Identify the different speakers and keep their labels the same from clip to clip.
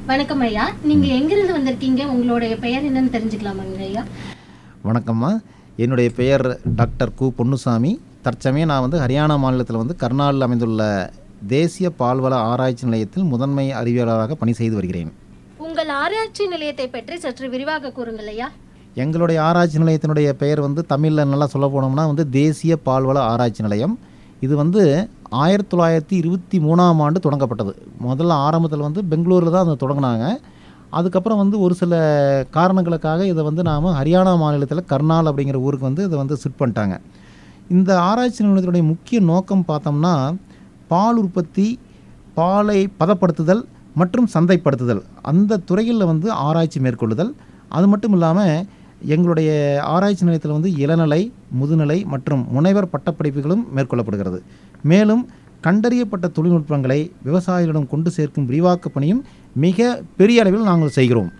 Speaker 1: வணக்கம் ஐயா நீங்க எங்கிருந்து வந்திருக்கீங்க உங்களுடைய பெயர் என்னன்னு தெரிஞ்சுக்கலாமாங்க ஐயா
Speaker 2: வணக்கம்மா என்னுடைய பெயர் டாக்டர் கு பொன்னுசாமி தற்சமயம் நான் வந்து ஹரியானா மாநிலத்தில் வந்து கர்னாலில் அமைந்துள்ள தேசிய பால்வள ஆராய்ச்சி நிலையத்தில் முதன்மை அறிவியலாளராக பணி செய்து வருகிறேன்
Speaker 1: உங்கள் ஆராய்ச்சி நிலையத்தை பற்றி சற்று விரிவாக கூறுங்கள் ஐயா
Speaker 2: எங்களுடைய ஆராய்ச்சி நிலையத்தினுடைய பெயர் வந்து தமிழில் நல்லா சொல்ல போனோம்னா வந்து தேசிய பால்வள ஆராய்ச்சி நிலையம் இது வந்து ஆயிரத்தி தொள்ளாயிரத்தி இருபத்தி மூணாம் ஆண்டு தொடங்கப்பட்டது முதல்ல ஆரம்பத்தில் வந்து பெங்களூரில் தான் அதை தொடங்கினாங்க அதுக்கப்புறம் வந்து ஒரு சில காரணங்களுக்காக இதை வந்து நாம் ஹரியானா மாநிலத்தில் கர்னால் அப்படிங்கிற ஊருக்கு வந்து இதை வந்து சிட் பண்ணிட்டாங்க இந்த ஆராய்ச்சி நிலையத்தினுடைய முக்கிய நோக்கம் பார்த்தோம்னா பால் உற்பத்தி பாலை பதப்படுத்துதல் மற்றும் சந்தைப்படுத்துதல் அந்த துறைகளில் வந்து ஆராய்ச்சி மேற்கொள்ளுதல் அது மட்டும் இல்லாமல் எங்களுடைய ஆராய்ச்சி நிலையத்தில் வந்து இளநிலை முதுநிலை மற்றும் முனைவர் பட்டப்படிப்புகளும் மேற்கொள்ளப்படுகிறது மேலும் கண்டறியப்பட்ட தொழில்நுட்பங்களை விவசாயிகளிடம் கொண்டு சேர்க்கும் விரிவாக்க பணியும் மிக பெரிய அளவில் நாங்கள் செய்கிறோம்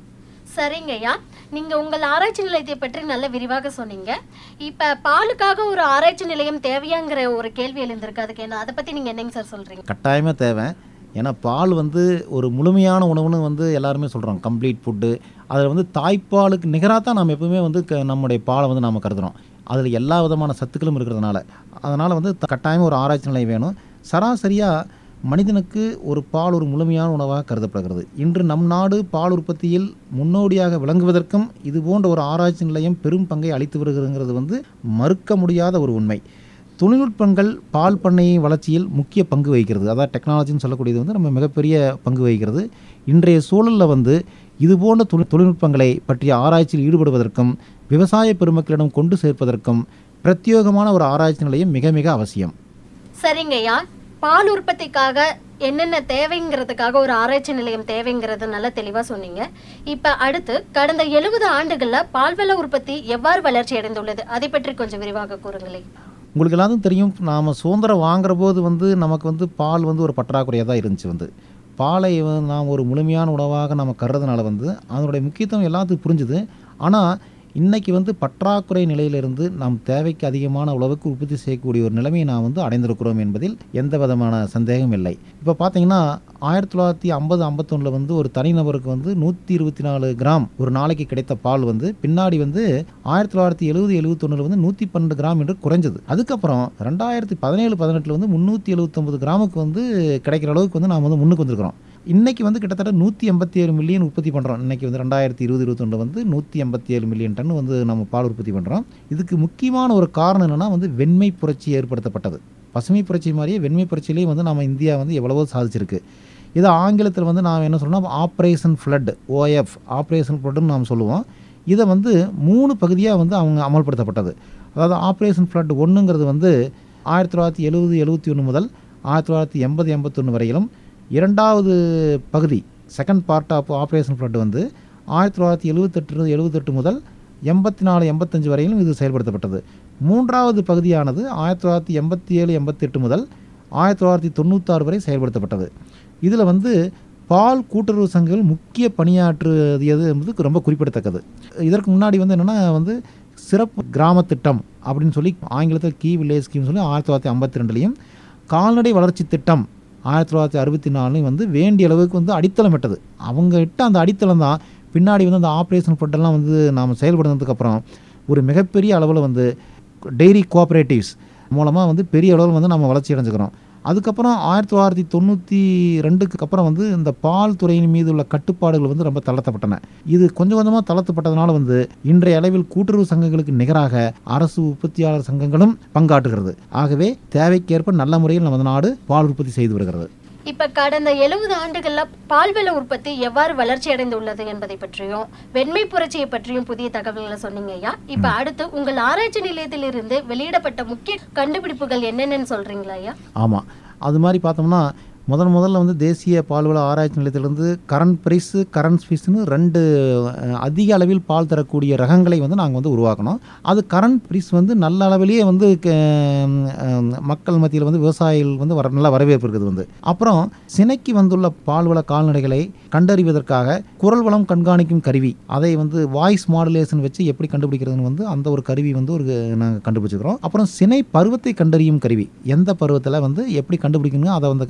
Speaker 1: சரிங்க ஐயா நீங்க உங்கள் ஆராய்ச்சி நிலையத்தை பற்றி நல்ல விரிவாக சொன்னீங்க இப்ப பாலுக்காக ஒரு ஆராய்ச்சி நிலையம் தேவையாங்கிற ஒரு கேள்வி எழுந்திருக்கு அதுக்கு என்ன அதை பத்தி நீங்க என்னங்க சார் சொல்றீங்க
Speaker 2: கட்டாயமாக தேவை ஏன்னா பால் வந்து ஒரு முழுமையான உணவுன்னு வந்து எல்லாருமே சொல்கிறோம் கம்ப்ளீட் ஃபுட்டு அதில் வந்து தாய்ப்பாலுக்கு நிகராக தான் நம்ம எப்பவுமே வந்து க நம்முடைய பாலை வந்து நாம் கருதுகிறோம் அதில் எல்லா விதமான சத்துக்களும் இருக்கிறதுனால அதனால் வந்து த- கட்டாயம் ஒரு ஆராய்ச்சி நிலையம் வேணும் சராசரியாக மனிதனுக்கு ஒரு பால் ஒரு முழுமையான உணவாக கருதப்படுகிறது இன்று நம் நாடு பால் உற்பத்தியில் முன்னோடியாக விளங்குவதற்கும் இது போன்ற ஒரு ஆராய்ச்சி நிலையம் பெரும் பங்கை அளித்து வருகிறதுங்கிறது வந்து மறுக்க முடியாத ஒரு உண்மை தொழில்நுட்பங்கள் பால் பண்ணை வளர்ச்சியில் முக்கிய பங்கு வகிக்கிறது அதாவது டெக்னாலஜின்னு சொல்லக்கூடியது வந்து நம்ம மிகப்பெரிய பங்கு வகிக்கிறது இன்றைய சூழலில் வந்து இது போன்ற தொழில் தொழில்நுட்பங்களை பற்றிய ஆராய்ச்சியில் ஈடுபடுவதற்கும் விவசாய பெருமக்களிடம் கொண்டு சேர்ப்பதற்கும் பிரத்யேகமான ஒரு ஆராய்ச்சி நிலையம் மிக மிக அவசியம்
Speaker 1: சரிங்க ஐயா பால் உற்பத்திக்காக என்னென்ன தேவைங்கிறதுக்காக ஒரு ஆராய்ச்சி நிலையம் தேவைங்கிறது நல்லா தெளிவா சொன்னீங்க இப்ப அடுத்து கடந்த எழுபது ஆண்டுகள்ல பால்வள உற்பத்தி எவ்வாறு வளர்ச்சி அடைந்துள்ளது அதை பற்றி கொஞ்சம் விரிவாக கூறுங்களேன்
Speaker 2: உங்களுக்கு எல்லாத்துக்கும் தெரியும் நாம் சுதந்திரம் வாங்குற போது வந்து நமக்கு வந்து பால் வந்து ஒரு பற்றாக்குறையாக தான் இருந்துச்சு வந்து பாலை வந்து நாம் ஒரு முழுமையான உணவாக நம்ம கருதுனால வந்து அதனுடைய முக்கியத்துவம் எல்லாத்துக்கும் புரிஞ்சுது ஆனால் இன்னைக்கு வந்து பற்றாக்குறை நிலையிலிருந்து நாம் தேவைக்கு அதிகமான அளவுக்கு உற்பத்தி செய்யக்கூடிய ஒரு நிலைமையை நாம் வந்து அடைந்திருக்கிறோம் என்பதில் எந்த விதமான சந்தேகம் இல்லை இப்போ பார்த்தீங்கன்னா ஆயிரத்தி தொள்ளாயிரத்தி ஐம்பது ஐம்பத்தொன்னில் வந்து ஒரு தனிநபருக்கு வந்து நூற்றி இருபத்தி நாலு கிராம் ஒரு நாளைக்கு கிடைத்த பால் வந்து பின்னாடி வந்து ஆயிரத்தி தொள்ளாயிரத்தி எழுபது எழுபத்தொன்னில் வந்து நூற்றி பன்னெண்டு கிராம் என்று குறைஞ்சது அதுக்கப்புறம் ரெண்டாயிரத்தி பதினேழு பதினெட்டில் வந்து முந்நூற்றி எழுபத்தொம்பது கிராமுக்கு வந்து கிடைக்கிற அளவுக்கு வந்து நாம் வந்து முன்னுக்கு வந்திருக்கிறோம் இன்னைக்கு வந்து கிட்டத்தட்ட நூற்றி எண்பத்தி ஏழு மில்லியன் உற்பத்தி பண்ணுறோம் இன்னைக்கு வந்து ரெண்டாயிரத்தி இருபது இருபத்தொன்னில் வந்து நூற்றி எண்பத்தி ஏழு மில்லியன் டன் வந்து நம்ம பால் உற்பத்தி பண்ணுறோம் இதுக்கு முக்கியமான ஒரு காரணம் என்னென்னா வந்து வெண்மை புரட்சி ஏற்படுத்தப்பட்டது பசுமை புரட்சி மாதிரியே வெண்மை புரட்சியிலேயே வந்து நம்ம இந்தியா வந்து எவ்வளவோ சாதிச்சிருக்கு இது ஆங்கிலத்தில் வந்து நாம் என்ன சொல்றோம்னா ஆப்ரேஷன் ஃப்ளட் ஓஎஃப் ஆப்ரேஷன் ஃப்ளட்னு நாம் சொல்லுவோம் இதை வந்து மூணு பகுதியாக வந்து அவங்க அமல்படுத்தப்பட்டது அதாவது ஆப்ரேஷன் ஃப்ளட் ஒன்றுங்கிறது வந்து ஆயிரத்தி தொள்ளாயிரத்தி எழுபது எழுபத்தி ஒன்று முதல் ஆயிரத்தி தொள்ளாயிரத்தி எண்பது எண்பத்தொன்று வரையிலும் இரண்டாவது பகுதி second part of operation flood வந்து ஆயிரத்தி தொள்ளாயிரத்தி எழுபத்தெட்டு எழுபத்தெட்டு முதல் எண்பத்தி நாலு எண்பத்தஞ்சு வரையிலும் இது செயல்படுத்தப்பட்டது மூன்றாவது பகுதியானது ஆயிரத்தி தொள்ளாயிரத்தி எண்பத்தி ஏழு எண்பத்தெட்டு முதல் ஆயிரத்தி தொள்ளாயிரத்தி தொண்ணூத்தாறு வரை செயல்படுத்தப்பட்டது இதில் வந்து பால் கூட்டுறவு சங்கங்கள் முக்கிய பணியாற்றுவது என்பது ரொம்ப குறிப்பிடத்தக்கது இதற்கு முன்னாடி வந்து என்னென்னா வந்து சிறப்பு கிராம திட்டம் அப்படின்னு சொல்லி ஆங்கிலத்தில் கீ வில்லேஜ் ஸ்கீம் சொல்லி ஆயிரத்தி தொள்ளாயிரத்தி ஐம்பத்தி ரெண்டுலேயும் கால்நடை வளர்ச்சி திட்டம் ஆயிரத்தி தொள்ளாயிரத்தி அறுபத்தி நாலுலையும் வந்து வேண்டிய அளவுக்கு வந்து அடித்தளமிட்டது அவங்க இட்ட அந்த அடித்தளம் தான் பின்னாடி வந்து அந்த ஆப்ரேஷன் ஃபுட்டெல்லாம் வந்து நாம் செயல்படுனதுக்கப்புறம் ஒரு மிகப்பெரிய அளவில் வந்து டெய்ரி கோஆப்ரேட்டிவ்ஸ் மூலமாக வந்து பெரிய அளவில் வந்து நம்ம வளர்ச்சி அடைஞ்சுக்கிறோம் அதுக்கப்புறம் ஆயிரத்தி தொள்ளாயிரத்தி தொண்ணூற்றி ரெண்டுக்கு அப்புறம் வந்து இந்த பால் துறையின் மீது உள்ள கட்டுப்பாடுகள் வந்து ரொம்ப தளர்த்தப்பட்டன இது கொஞ்சம் கொஞ்சமாக தளர்த்தப்பட்டதுனால வந்து இன்றைய அளவில் கூட்டுறவு சங்கங்களுக்கு நிகராக அரசு உற்பத்தியாளர் சங்கங்களும் பங்காற்றுகிறது ஆகவே தேவைக்கேற்ப நல்ல முறையில் நமது நாடு பால் உற்பத்தி செய்து வருகிறது
Speaker 1: இப்ப கடந்த எழுபது ஆண்டுகள்ல பால்வள உற்பத்தி எவ்வாறு வளர்ச்சி அடைந்துள்ளது என்பதை பற்றியும் வெண்மை புரட்சியை பற்றியும் புதிய தகவல்களை சொன்னீங்க ஐயா இப்ப அடுத்து உங்கள் ஆராய்ச்சி நிலையத்திலிருந்து வெளியிடப்பட்ட முக்கிய கண்டுபிடிப்புகள் என்னென்னு சொல்றீங்களா ஐயா
Speaker 2: ஆமாம் அது மாதிரி பார்த்தோம்னா முதன் முதல்ல வந்து தேசிய பால்வள ஆராய்ச்சி நிலையத்திலிருந்து கரண்ட் பிரைஸு கரண்ட் ஸ்பீஸ்னு ரெண்டு அஹ், அதிக அளவில் பால் தரக்கூடிய ரகங்களை வந்து நாங்கள் வந்து உருவாக்கணும் அது கரண்ட் பிரைஸ் வந்து நல்ல அளவிலேயே வந்து க- அஹ், மக்கள் மத்தியில் வந்து விவசாயிகள் வந்து வர நல்ல வரவேற்பு இருக்குது வந்து அப்புறம் சினைக்கு வந்துள்ள பால்வள கால்நடைகளை கண்டறிவதற்காக குரல் வளம் கண்காணிக்கும் கருவி அதை வந்து வாய்ஸ் மாடுலேஷன் வச்சு எப்படி கண்டுபிடிக்கிறதுன்னு வந்து அந்த ஒரு கருவி வந்து ஒரு நாங்கள் கண்டுபிடிச்சிக்கிறோம் அப்புறம் சினை பருவத்தை கண்டறியும் கருவி எந்த பருவத்தில் வந்து எப்படி கண்டுபிடிக்கணும் அதை வந்து டிடெக்ஷன்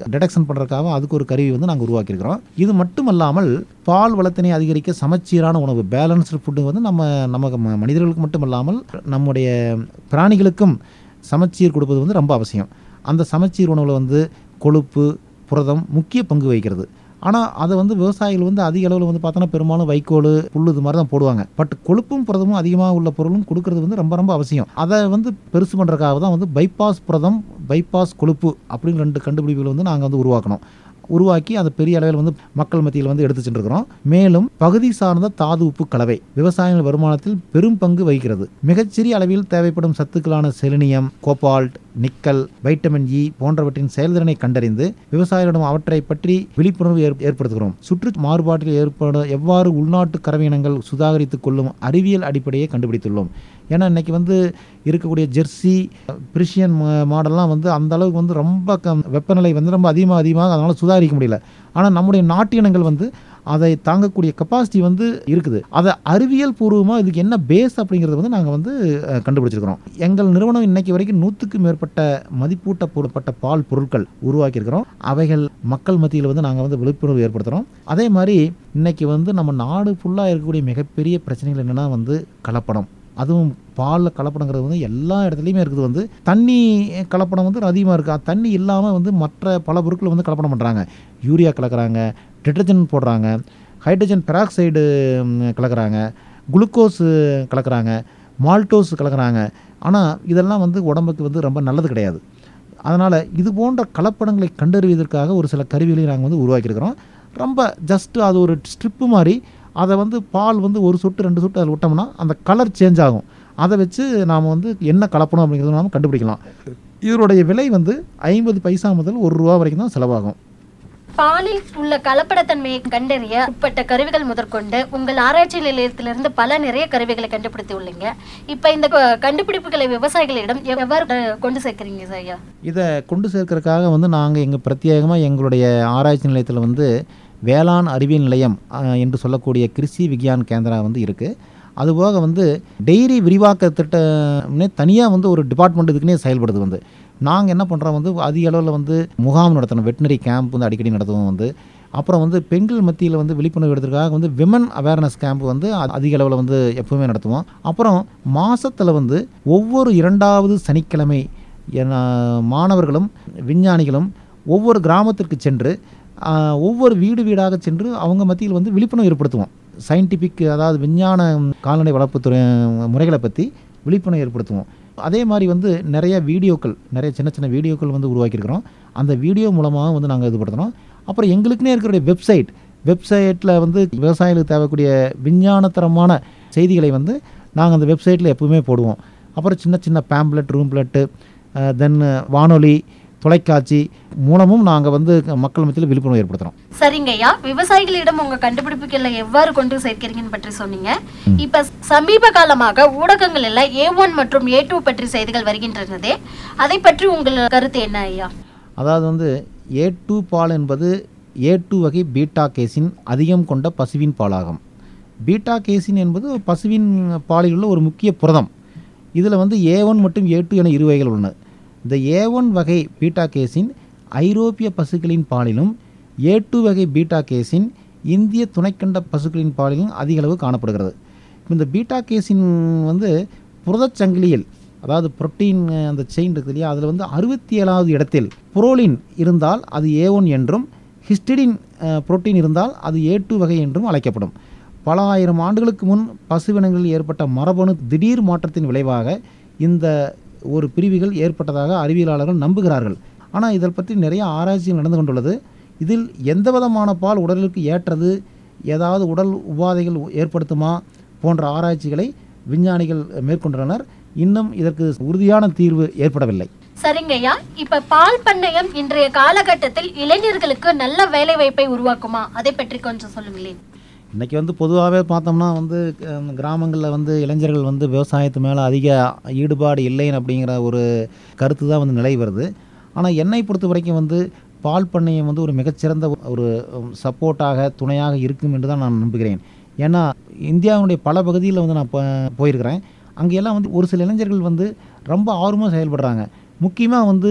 Speaker 2: மெயின்டைன் பண்ணுறதுக்காக அதுக்கு ஒரு கருவி வந்து நாங்கள் உருவாக்கியிருக்கிறோம் இது மட்டும் அல்லாமல் பால் வளத்தினை அதிகரிக்க சமச்சீரான உணவு பேலன்ஸ்டு ஃபுட்டு வந்து நம்ம நமக்கு ம- மனிதர்களுக்கு மட்டும் இல்லாமல் நம்முடைய பிராணிகளுக்கும் சமச்சீர் கொடுப்பது வந்து ரொம்ப அவசியம் அந்த சமச்சீர் உணவில் வந்து கொழுப்பு புரதம் முக்கிய பங்கு வகிக்கிறது ஆனால் அதை வந்து விவசாயிகள் வந்து அதிக அளவில் வந்து பார்த்தோன்னா பெரும்பாலும் வைக்கோல் புல் இது மாதிரி தான் போடுவாங்க பட் கொழுப்பும் புரதமும் அதிகமாக உள்ள பொருளும் கொடுக்கறது வந்து ரொம்ப ரொம்ப அவசியம் அதை வந்து பெருசு பண்ணுறதுக்காக தான் வந்து பைபாஸ் புரதம் பைபாஸ் கொழுப்பு அப்படின்னு ரெண்டு கண்டுபிடிப்புகளை வந்து நாங்கள் வந்து உருவாக்கணும் உருவாக்கி அதை பெரிய அளவில் வந்து மக்கள் மத்தியில் வந்து எடுத்து சென்றிருக்கிறோம் மேலும் பகுதி சார்ந்த தாது உப்பு கலவை விவசாயிகள் வருமானத்தில் பெரும் பங்கு வகிக்கிறது மிகச்சிறிய அளவில் தேவைப்படும் சத்துக்களான selenium cobalt nickel vitamin E போன்றவற்றின் செயல்திறனை கண்டறிந்து விவசாயிகளிடம் அவற்றை பற்றி விழிப்புணர்வு ஏற்- ஏற்படுத்துகிறோம் சுற்று மாறுபாட்டில் ஏற்படும் எவ்வாறு உள்நாட்டு கறவையினங்கள் சுதாகரித்துக் கொள்ளும் அறிவியல் அடிப்படையை கண்டுபிடித்துள்ளோம் ஏன்னா இன்னைக்கு வந்து இருக்கக்கூடிய ஜெர்சி பிரிஷியன் மாடல்லாம் வந்து அந்த அளவுக்கு வந்து ரொம்ப கம் வெப்பநிலை வந்து ரொம்ப அதிகமாக அதிகமாக அதனால் சுதாரிக்க முடியல ஆனால் நம்முடைய நாட்டு இனங்கள் வந்து அதை தாங்கக்கூடிய கெப்பாசிட்டி வந்து இருக்குது அதை அறிவியல் பூர்வமாக இதுக்கு என்ன பேஸ் அப்படிங்கிறத வந்து நாங்கள் வந்து அஹ், கண்டுபிடிச்சிருக்கிறோம் எங்கள் நிறுவனம் இன்னைக்கு வரைக்கும் நூற்றுக்கு மேற்பட்ட மதிப்பூட்ட போடப்பட்ட பால் பொருட்கள் உருவாக்கியிருக்கிறோம் அவைகள் மக்கள் மத்தியில் வந்து நாங்கள் வந்து விழிப்புணர்வு ஏற்படுத்துகிறோம் அதே மாதிரி இன்னைக்கு வந்து நம்ம நாடு ஃபுல்லாக இருக்கக்கூடிய மிகப்பெரிய பிரச்சனைகள் என்னென்னா வந்து கலப்படம் அதுவும் பாலில் கலப்படங்கிறது வந்து எல்லா இடத்துலையுமே இருக்குது வந்து தண்ணி கலப்படம் வந்து அதிகமாக இருக்குது தண்ணி இல்லாமல் வந்து மற்ற பல பொருட்களை வந்து கலப்படம் பண்ணுறாங்க யூரியா கலக்கிறாங்க டிட்டர்ஜென்ட் போடுறாங்க ஹைட்ரஜன் பெராக்சைடு கலக்கிறாங்க குளுக்கோஸ் கலக்கிறாங்க மால்டோஸ் கலக்கிறாங்க ஆனால் இதெல்லாம் வந்து உடம்புக்கு வந்து ரொம்ப நல்லது கிடையாது அதனால் இது போன்ற கலப்படங்களை கண்டறிவதற்காக ஒரு சில கருவிகளை நாங்கள் வந்து உருவாக்கியிருக்கிறோம் ரொம்ப ஜஸ்ட்டு அது ஒரு ஸ்ட்ரிப்பு மாதிரி அதை வந்து பால் வந்து ஒரு சொட்டு ரெண்டு சொட்டு அதில் விட்டோம்னா அந்த கலர் சேஞ்ச் ஆகும் அதை வச்சு நாம் வந்து என்ன கலப்படம் அப்படிங்கிறத நாம் கண்டுபிடிக்கலாம் இதனுடைய விலை வந்து ஐம்பது பைசா முதல் ஒரு ரூபா வரைக்கும் தான் செலவாகும்
Speaker 1: பாலில் உள்ள கலப்படத்தன்மையை கண்டறிய உட்பட்ட கருவிகள் முதற்கொண்டு உங்கள் ஆராய்ச்சி நிலையத்திலிருந்து பல நிறைய கருவிகளை கண்டுபிடித்து உள்ளீங்க இப்போ இந்த க- கண்டுபிடிப்புகளை விவசாயிகளிடம் எவ்வாறு அஹ், கொண்டு சேர்க்கிறீங்க ஐயா
Speaker 2: இதை கொண்டு சேர்க்கறதுக்காக வந்து நாங்கள் எங்கள் பிரத்யேகமாக எங்களுடைய ஆராய்ச்சி நிலையத்தில் வந்து வேளாண் அறிவியல் நிலையம் அஹ், என்று சொல்லக்கூடிய கிருஷி விக்யான் கேந்திரா வந்து இருக்குது அதுபோக வந்து டெய்ரி விரிவாக்க திட்டம்னே தனியாக வந்து ஒரு டிபார்ட்மெண்ட் இதுக்குன்னே செயல்படுது வந்து நாங்கள் என்ன பண்ணுறோம் வந்து அதிக அளவில் வந்து முகாம் நடத்தணும் வெட்டினரி கேம்ப் வந்து அடிக்கடி நடத்துவோம் வந்து அப்புறம் வந்து பெண்கள் மத்தியில் வந்து விழிப்புணர்வு எடுத்துக்காக வந்து விமன் அவேர்னஸ் கேம்ப் வந்து அ- அதிக அளவில் வந்து எப்பவுமே நடத்துவோம் அப்புறம் மாசத்துல வந்து ஒவ்வொரு இரண்டாவது சனிக்கிழமை என- மாணவர்களும் விஞ்ஞானிகளும் ஒவ்வொரு கிராமத்திற்கு சென்று ஆ, ஒவ்வொரு வீடு வீடாக சென்று அவங்க மத்தியில் வந்து விழிப்புணர்வு ஏற்படுத்துவோம் சயின்டிஃபிக் அதாவது விஞ்ஞான கால்நடை வளர்ப்பு துறை முறைகளை பற்றி விழிப்புணர்வு ஏற்படுத்துவோம் அதே மாதிரி வந்து நிறைய வீடியோக்கள் நிறைய சின்ன சின்ன வீடியோக்கள் வந்து உருவாக்கியிருக்கிறோம் அந்த வீடியோ மூலமாக வந்து நாங்கள் இது படுத்துகிறோம் அப்புறம் எங்களுக்குன்னே இருக்கிற வெப்சைட் வெப்சைட்டில் வந்து விவசாயிகளுக்கு தேவைக்கூடிய விஞ்ஞானத்தரமான செய்திகளை வந்து நாங்கள் அந்த வெப்சைட்டில் எப்பவுமே போடுவோம் அப்புறம் சின்ன சின்ன பேம்ப்ளெட் ரூம்ப்ளெட்டு தென் வானொலி தொலைக்காட்சி மூலமும் நாங்கள் வந்து மக்கள் மத்தியில் விழிப்புணர்வு ஏற்படுத்துகிறோம்
Speaker 1: சரிங்க ஐயா விவசாயிகளிடம் உங்க கண்டுபிடிப்புகளை எவ்வாறு கொண்டு சேர்க்கிறீங்கன்னு பற்றி சொன்னீங்க இப்ப சமீப காலமாக ஊடகங்கள் எல்லாம் ஏ ஒன் மற்றும் ஏ டூ பற்றி செய்திகள் வருகின்றனதே அதை பற்றி உங்கள் கருத்து என்ன ஐயா
Speaker 2: அதாவது வந்து ஏ டூ பால் என்பது ஏ டூ வகை பீட்டா கேசின் அதிகம் கொண்ட பசுவின் பாலாகும் பீட்டா கேசின் என்பது பசுவின் பாலில் உள்ள ஒரு முக்கிய புரதம் இதில் வந்து ஏ ஒன் மற்றும் ஏ டூ என இரு வகைகள் உள்ளன இந்த ஏ ஒன் வகை பீட்டா கேசின் ஐரோப்பிய பசுக்களின் பாலிலும் ஏ டூ வகை பீட்டா கேசின் இந்திய துணைக்கண்ட பசுக்களின் பாலிலும் அதிக அளவு காணப்படுகிறது இந்த பீட்டா கேசின் வந்து புரதச்சங்கிலியில் அதாவது புரோட்டீன் அந்த செயின் இருக்குது இல்லையா அதில் வந்து அறுபத்தி ஏழாவது இடத்தில் புரோலின் இருந்தால் அது ஏ ஒன் என்றும் ஹிஸ்டிடின் புரோட்டீன் இருந்தால் அது ஏ டூ வகை என்றும் அழைக்கப்படும் பல ஆயிரம் ஆண்டுகளுக்கு முன் பசுவினங்களில் ஏற்பட்ட மரபணு திடீர் மாற்றத்தின் விளைவாக இந்த ஒரு பிரிவுகள் ஏற்பட்டதாக அறிவியலாளர்கள் நம்புகிறார்கள் ஆனால் இதை பற்றி நிறைய ஆராய்ச்சிகள் நடந்து கொண்டுள்ளது இதில் எந்த விதமான பால் உடலுக்கு ஏற்றது ஏதாவது உடல் உபாதைகள் ஏற்படுத்துமா போன்ற ஆராய்ச்சிகளை விஞ்ஞானிகள் மேற்கொண்டுள்ளனர் இன்னும் இதற்கு உறுதியான தீர்வு ஏற்படவில்லை
Speaker 1: சரிங்க ஐயா இப்ப பால் பண்ணையம் இன்றைய காலகட்டத்தில் இளைஞர்களுக்கு நல்ல வேலை வாய்ப்பை உருவாக்குமா அதை பற்றி கொஞ்சம் சொல்லுங்களேன்
Speaker 2: இன்றைக்கி வந்து பொதுவாகவே பார்த்தோம்னா வந்து கிராமங்களில் வந்து இளைஞர்கள் வந்து விவசாயத்து மேலே அதிக ஈடுபாடு இல்லைன்னு அப்படிங்கிற ஒரு கருத்து தான் வந்து நிலை வருது ஆனால் என்னை பொறுத்த வரைக்கும் வந்து பால் பண்ணையம் வந்து ஒரு மிகச்சிறந்த ஒரு சப்போர்ட்டாக துணையாக இருக்கும் என்று தான் நான் நம்புகிறேன் ஏன்னா இந்தியாவுடைய பல பகுதியில் வந்து நான் போ- போயிருக்கிறேன் அங்கெல்லாம் வந்து ஒரு சில இளைஞர்கள் வந்து ரொம்ப ஆர்வமாக செயல்படுறாங்க முக்கியமாக வந்து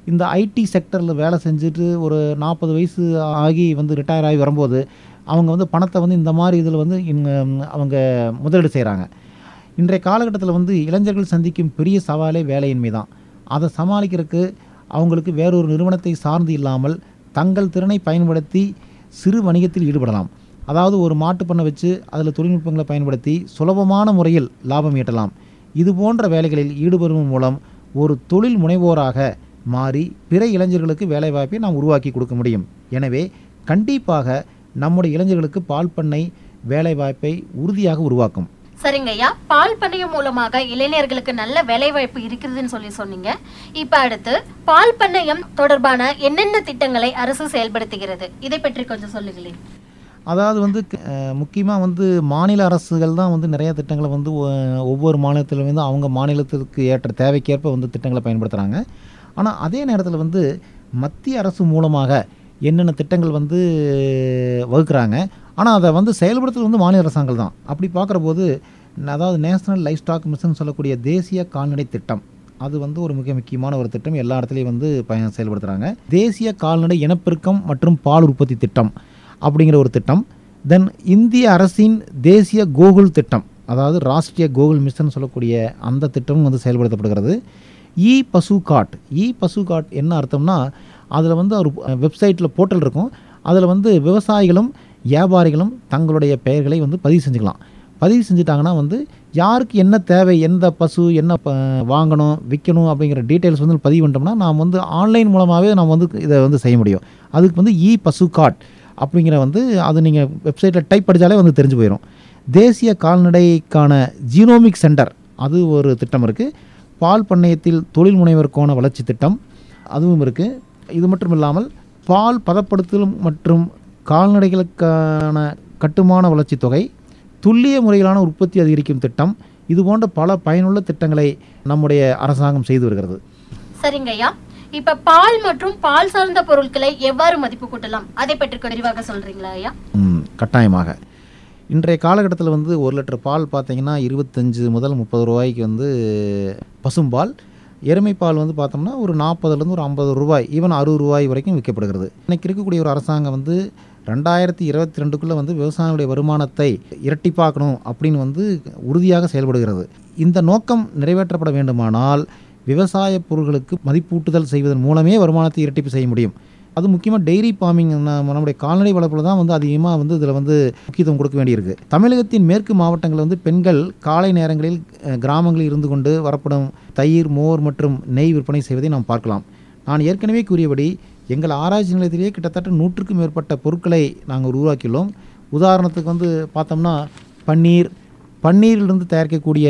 Speaker 2: இந்த ஐடி செக்டரில் வேலை செஞ்சுட்டு ஒரு நாற்பது வயசு ஆகி வந்து ரிட்டையர் ஆகி வரும்போது அவங்க வந்து பணத்தை வந்து இந்த மாதிரி இதில் வந்து இங்க- அவங்க முதலீடு செய்கிறாங்க இன்றைய காலகட்டத்தில் வந்து இளைஞர்கள் சந்திக்கும் பெரிய சவாலே வேலையின்மை தான் அதை சமாளிக்கிறதுக்கு அவங்களுக்கு வேறொரு நிறுவனத்தை சார்ந்து இல்லாமல் தங்கள் திறனை பயன்படுத்தி சிறு வணிகத்தில் ஈடுபடலாம் அதாவது ஒரு மாட்டுப் பண்ணை வச்சு அதில் தொழில்நுட்பங்களை பயன்படுத்தி சுலபமான முறையில் லாபம் ஈட்டலாம் இது போன்ற வேலைகளில் ஈடுபடுவதன் மூலம் ஒரு தொழில் முனைவோராக மாறி பிற இளைஞர்களுக்கு வேலைவாய்ப்பை நாம் உருவாக்கி கொடுக்க முடியும் எனவே கண்டிப்பாக நம்முடைய இளைஞர்களுக்கு பால் பண்ணை வேலைவாய்ப்பை உறுதியாக உருவாக்கும்
Speaker 1: சரிங்க ஐயா பால் பண்ணையம் மூலமாக இளைஞர்களுக்கு நல்ல வேலைவாய்ப்பு இருக்கிறதுன்னு சொல்லி சொன்னீங்க இப்ப அடுத்து பால் பண்ணையம் தொடர்பான என்னென்ன திட்டங்களை அரசு செயல்படுத்துகிறது இதை பற்றி கொஞ்சம் சொல்லுங்களேன்
Speaker 2: அதாவது வந்து முக்கியமாக வந்து மாநில அரசுகள் தான் வந்து நிறைய திட்டங்களை வந்து ஒ- ஒவ்வொரு மாநிலத்திலும் வந்து அவங்க மாநிலத்திற்கு ஏற்ற தேவைக்கேற்ப வந்து திட்டங்களை பயன்படுத்துகிறாங்க ஆனால் அதே நேரத்தில் வந்து மத்திய அரசு மூலமாக என்னென்ன திட்டங்கள் வந்து வகுக்கிறாங்க ஆனால் அதை வந்து செயல்படுத்துறது வந்து மாநில அரசாங்கம் தான் அப்படி பார்க்குற போது அதாவது நேஷனல் லைஃப் ஸ்டாக் மிஷன் சொல்லக்கூடிய தேசிய கால்நடை திட்டம் அது வந்து ஒரு மிக முக்கியமான ஒரு திட்டம் எல்லா இடத்துலையும் வந்து பயன் செயல்படுத்துகிறாங்க தேசிய கால்நடை இனப்பெருக்கம் மற்றும் பால் உற்பத்தி திட்டம் அப்படிங்கிற ஒரு திட்டம் தென் இந்திய அரசின் தேசிய கோகுல் திட்டம் அதாவது ராஷ்டிரிய கோகுல் மிஷன் சொல்லக்கூடிய அந்த திட்டமும் வந்து செயல்படுத்தப்படுகிறது இ பசு காட் இ பசு காட் என்ன அர்த்தம்னா அதில் வந்து ஒரு வெப்சைட்டில் போர்ட்டல் இருக்கும் அதில் வந்து விவசாயிகளும் வியாபாரிகளும் தங்களுடைய பெயர்களை வந்து பதிவு செஞ்சுக்கலாம் பதிவு செஞ்சுட்டாங்கன்னா வந்து யாருக்கு என்ன தேவை எந்த பசு என்ன ப- வாங்கணும் விற்கணும் அப்படிங்கிற டீட்டெயில்ஸ் வந்து பதிவு பண்ணிட்டோம்னா நாம் வந்து ஆன்லைன் மூலமாகவே நம்ம வந்து இதை வந்து செய்ய முடியும் அதுக்கு வந்து இ பசு கார்ட் அப்படிங்கிற வந்து அது நீங்கள் வெப்சைட்டில் டைப் படித்தாலே வந்து தெரிஞ்சு போயிடும் தேசிய கால்நடைக்கான ஜீனோமிக் சென்டர் அது ஒரு திட்டம் இருக்குது பால் பண்ணையத்தில் தொழில் முனைவோருக்கான வளர்ச்சி திட்டம் அதுவும் இருக்குது இது மட்டும் இல்லாமல் பால் பதப்படுத்தல் மற்றும் கால்நடைகளுக்கான கட்டுமான வளர்ச்சி தொகை துல்லிய முறையிலான உற்பத்தி அதிகரிக்கும் திட்டம் இது போன்ற பல பயனுள்ள திட்டங்களை நம்முடைய அரசாங்கம் செய்து வருகிறது
Speaker 1: சரிங்க ஐயா இப்ப பால் மற்றும் பால் சார்ந்த பொருட்களை எவ்வாறு மதிப்பு கூட்டலாம் அதை பற்றி கொஞ்சம் விரிவாக சொல்றீங்களா ஐயா
Speaker 2: ம், கட்டாயமாக இன்றைய காலகட்டத்தில் வந்து ஒரு லிட்டர் பால் பார்த்தீங்கன்னா இருபத்தஞ்சு முதல் முப்பது ரூபாய்க்கு வந்து பசும்பால் எருமைப்பால் வந்து பார்த்தோம்னா ஒரு நாற்பதுலேருந்து ஒரு ஐம்பது ரூபாய் ஈவன் அறுபது ரூபாய் வரைக்கும் விற்கப்படுகிறது இன்னைக்கு இருக்கக்கூடிய ஒரு அரசாங்கம் வந்து ரெண்டாயிரத்தி இருபத்தி ரெண்டுக்குள்ளே வந்து விவசாயிகளுடைய வருமானத்தை இரட்டிப்பாக்கணும் அப்படின்னு வந்து உறுதியாக செயல்படுகிறது இந்த நோக்கம் நிறைவேற்றப்பட வேண்டுமானால் விவசாய பொருட்களுக்கு மதிப்பூட்டுதல் செய்வதன் மூலமே வருமானத்தை இரட்டிப்பு செய்ய முடியும் அது முக்கியமாக டெய்ரி ஃபார்மிங் நம்முடைய கால்நடை வளர்ப்பில் தான் வந்து அதிகமாக வந்து இதில் வந்து முக்கியத்துவம் கொடுக்க வேண்டியிருக்கு தமிழகத்தின் மேற்கு மாவட்டங்களில் வந்து பெண்கள் காலை நேரங்களில் அஹ், கிராமங்களில் இருந்து கொண்டு வரப்படும் தயிர் மோர் மற்றும் நெய் விற்பனை செய்வதை நாம் பார்க்கலாம் நான் ஏற்கனவே கூறியபடி எங்கள் ஆராய்ச்சி நிலையத்திலேயே கிட்டத்தட்ட நூற்றுக்கும் மேற்பட்ட பொருட்களை நாங்கள் உருவாக்கியுள்ளோம் உதாரணத்துக்கு வந்து பார்த்தோம்னா பன்னீர் பன்னீரிலிருந்து தயாரிக்கக்கூடிய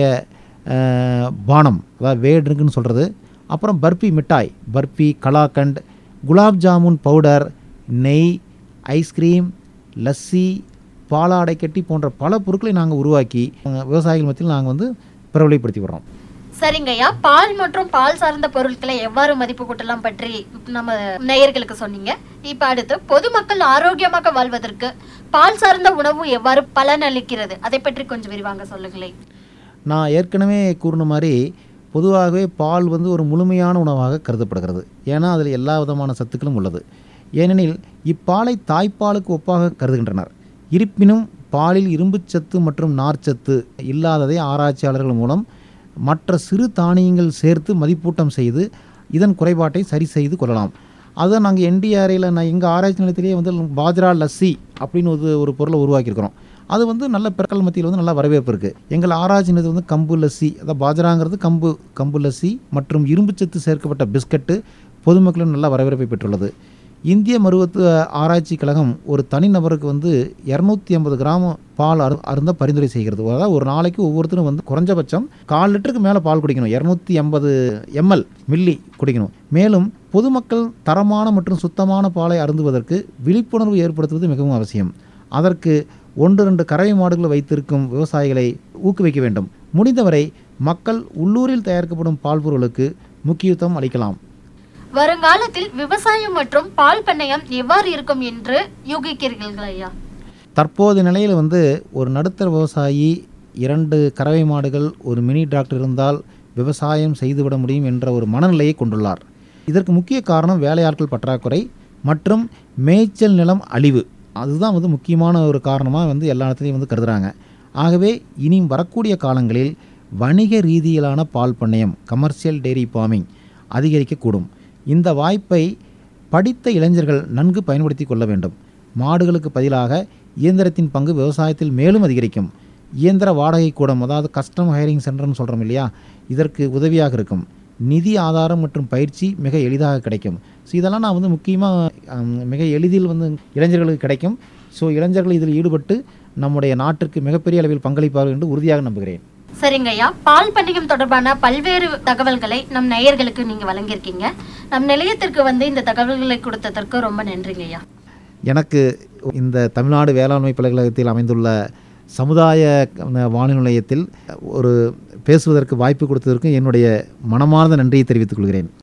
Speaker 2: அஹ், பானம் அதாவது வேட்ருக்குன்னு சொல்கிறது அப்புறம் பர்பி மிட்டாய் பர்பி கலாக்கண்ட் குலாப் ஜாமுன் பவுடர் நெய் ஐஸ்கிரீம் லஸ்ஸி பாலாடை கட்டி போன்ற பல பொருட்களை நாங்கள் உருவாக்கி அஹ், விவசாயிகள் மத்தியில் நாங்கள் வந்து பிரபலப்படுத்தி வர்றோம்
Speaker 1: சரிங்க ஐயா பால் மற்றும் பால் சார்ந்த பொருட்களை எவ்வாறு மதிப்பு கூட்டலாம் பற்றி நம்ம நேயர்களுக்கு சொன்னீங்க இப்ப அடுத்து பொதுமக்கள் ஆரோக்கியமாக வாழ்வதற்கு பால் சார்ந்த உணவு எவ்வாறு பலன் அளிக்கிறது அதை பற்றி கொஞ்சம் விரிவாங்க சொல்லுங்களேன்
Speaker 2: நான் ஏற்கனவே கூறின மாதிரி பொதுவாகவே பால் வந்து ஒரு முழுமையான உணவாக கருதப்படுகிறது ஏன்னா அதில் எல்லா விதமான சத்துக்களும் உள்ளது ஏனெனில் இப்பாலை தாய்ப்பாலுக்கு ஒப்பாக கருதுகின்றனர் இருப்பினும் பாலில் இரும்புச்சத்து மற்றும் நார்ச்சத்து இல்லாததை ஆராய்ச்சியாளர்கள் மூலம் மற்ற சிறு தானியங்கள் சேர்த்து மதிப்பூட்டம் செய்து இதன் குறைபாட்டை சரி செய்து கொள்ளலாம் அதை நாங்கள் என்டிஆர்ஐயில் நான் எங்கள் ஆராய்ச்சி நிலையத்திலேயே வந்து பாஜ்ரா லஸ்ஸி அப்படின்னு ஒரு ஒரு பொருளை உருவாக்கியிருக்கிறோம் அது வந்து நல்ல பிறக்கல் மத்தியில் வந்து நல்ல வரவேற்பு இருக்குது எங்கள் ஆராய்ச்சி நிலையத்தில் வந்து கம்பு லஸ்ஸி அதாவது பாஜ்ராங்கிறது கம்பு கம்பு லஸ்ஸி மற்றும் இரும்புச்சத்து சேர்க்கப்பட்ட பிஸ்கட்டு பொதுமக்களின் நல்ல வரவேற்பை பெற்றுள்ளது இந்திய மருத்துவ ஆராய்ச்சி கழகம் ஒரு தனிநபருக்கு வந்து இரநூத்தி ஐம்பது கிராம் பால் அரு அருந்த பரிந்துரை செய்கிறது அதாவது ஒரு நாளைக்கு ஒவ்வொருத்தரும் வந்து குறைஞ்சபட்சம் கால் லிட்டருக்கு மேலே பால் குடிக்கணும் இரநூத்தி எண்பது எம்எல் மில்லி குடிக்கணும் மேலும் பொதுமக்கள் தரமான மற்றும் சுத்தமான பாலை அருந்துவதற்கு விழிப்புணர்வு ஏற்படுத்துவது மிகவும் அவசியம் அதற்கு ஒன்று ரெண்டு கறவை மாடுகளை வைத்திருக்கும் விவசாயிகளை ஊக்குவிக்க வேண்டும் முடிந்தவரை மக்கள் உள்ளூரில் தயாரிக்கப்படும் பால் பொருளுக்கு முக்கியத்துவம் அளிக்கலாம்
Speaker 1: வருங்காலத்தில் விவசாயம் மற்றும் பால் பண்ணையம் எவ்வாறு இருக்கும் என்று யூகிக்கிறீர்கள் ஐயா
Speaker 2: தற்போது நிலையில் வந்து ஒரு நடுத்தர விவசாயி இரண்டு கறவை மாடுகள் ஒரு மினி டிராக்டர் இருந்தால் விவசாயம் செய்துவிட முடியும் என்ற ஒரு மனநிலையை கொண்டுள்ளார் இதற்கு முக்கிய காரணம் வேலையாட்கள் பற்றாக்குறை மற்றும் மேய்ச்சல் நிலம் அழிவு அதுதான் வந்து முக்கியமான ஒரு காரணமாக வந்து எல்லா இடத்துலையும் வந்து கருதுகிறாங்க ஆகவே இனி வரக்கூடிய காலங்களில் வணிக ரீதியிலான பால் பண்ணையம் கமர்ஷியல் டெய்ரி ஃபார்மிங் அதிகரிக்கக்கூடும் இந்த வாய்ப்பை படித்த இளைஞர்கள் நன்கு பயன்படுத்தி கொள்ள வேண்டும் மாடுகளுக்கு பதிலாக இயந்திரத்தின் பங்கு விவசாயத்தில் மேலும் அதிகரிக்கும் இயந்திர வாடகை கூடம் அதாவது கஸ்டம் ஹைரிங் சென்டர்னு சொல்கிறோம் இல்லையா இதற்கு உதவியாக இருக்கும் நிதி ஆதாரம் மற்றும் பயிற்சி மிக எளிதாக கிடைக்கும் ஸோ இதெல்லாம் நான் வந்து முக்கியமாக மிக எளிதில் வந்து இளைஞர்களுக்கு கிடைக்கும் ஸோ இளைஞர்கள் இதில் ஈடுபட்டு நம்முடைய நாட்டிற்கு மிகப்பெரிய அளவில் பங்களிப்பார்கள் என்று உறுதியாக நம்புகிறேன்
Speaker 1: சரிங்க ஐயா பால் பண்ணையம் தொடர்பான பல்வேறு தகவல்களை நம் நேயர்களுக்கு நீங்க வழங்கியிருக்கீங்க நம் நிலையத்திற்கு வந்து இந்த தகவல்களை கொடுத்ததற்கு ரொம்ப நன்றிங்க ஐயா
Speaker 2: எனக்கு இந்த தமிழ்நாடு வேளாண்மை பல்கலைக்கழகத்தில் அமைந்துள்ள சமுதாய வானொலி நிலையத்தில் ஒரு பேசுவதற்கு வாய்ப்பு கொடுத்ததற்கு என்னுடைய மனமார்ந்த நன்றியை தெரிவித்துக் கொள்கிறேன்